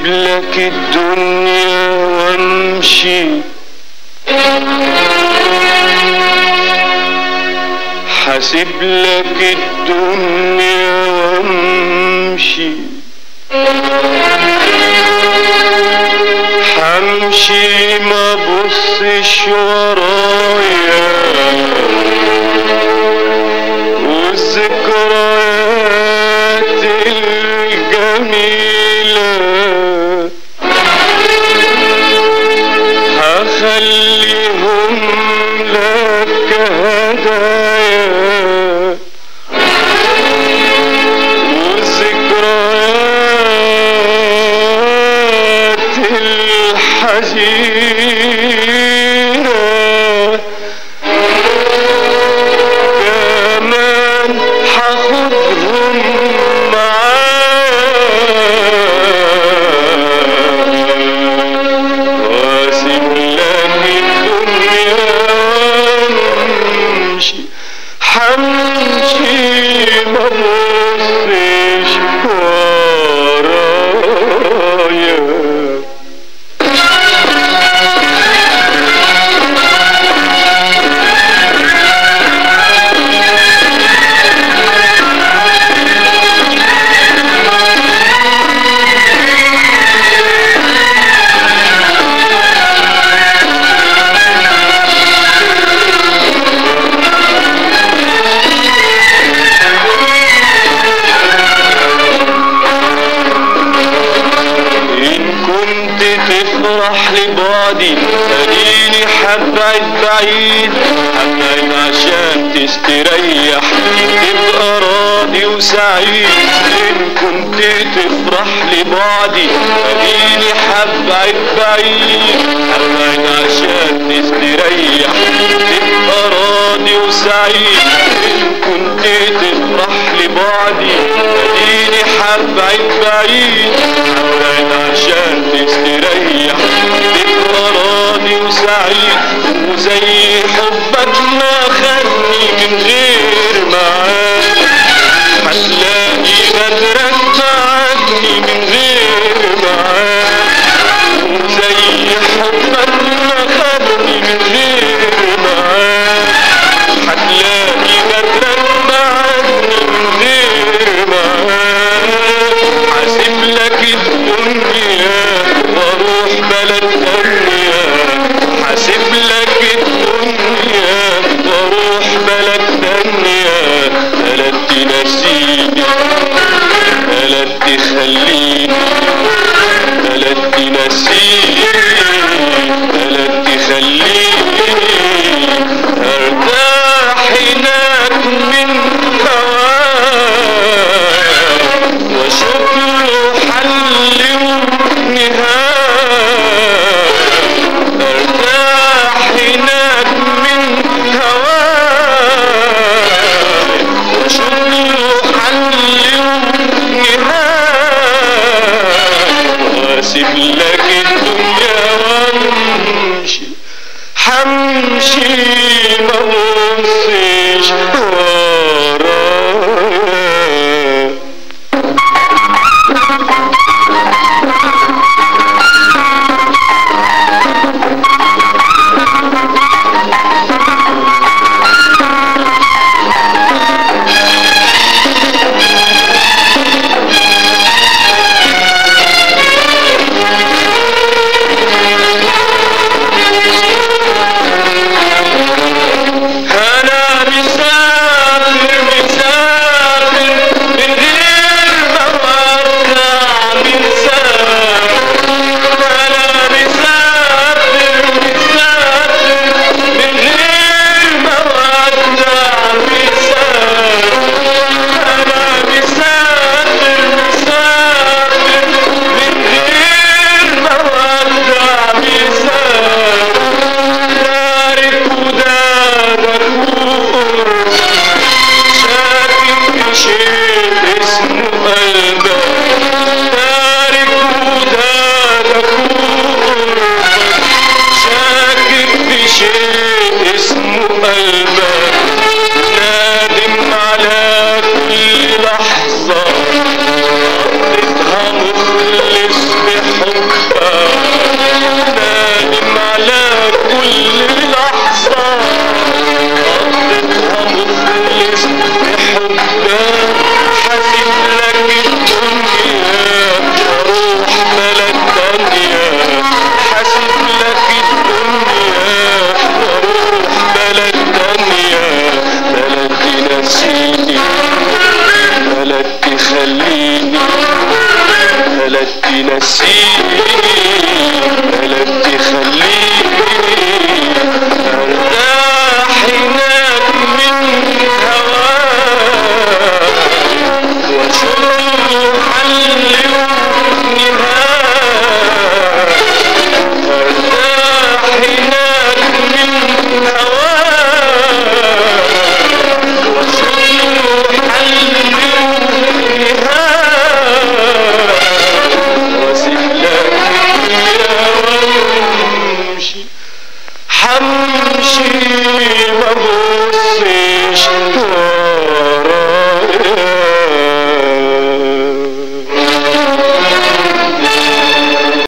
حاسب لك الدنيا وامشي حاسب لك الدنيا وامشي حمشي ما بصش ورايا والذكريات الجميلة هخليهم لك هدايا والذكريات الحزينة كمان حاخدهم معايا واسيب لك الدنيا وامشي حمشي ما بصش ورايا إن كنت تفرح لبعدي خليني حبعد بعيد حبعد عشان تستريح تبقى راضي وسعيد إن كنت تفرح لبعدي خليني حبعد بعيد حبعد عشان تستريح تبقى راضي وسعيد إن كنت تفرح لبعدي خليني حبعد بعيد حبعد عشان تستريح تبقى راضي وسعيد وزي حبك ما خدني من غير معاك هتلاقي غدرك بعدني من غير معاك وزي حبك ما خدني من غير معاك هتلاقي غدرك بعدني من غير معاك حاسب لك الدنيا واروح بلد تانية حاسب لك الدنيا واروح بلد تانية بلد تنسيني بلد تخليني بلد تنسيني بلد تخليني ارتاح هناك من هواك واشوف له حل ونهاية ارتاح هناك من هواك واشوف له حل ونهاية واسيب لك الدنيا وامشي حمشي ما بصش ورايا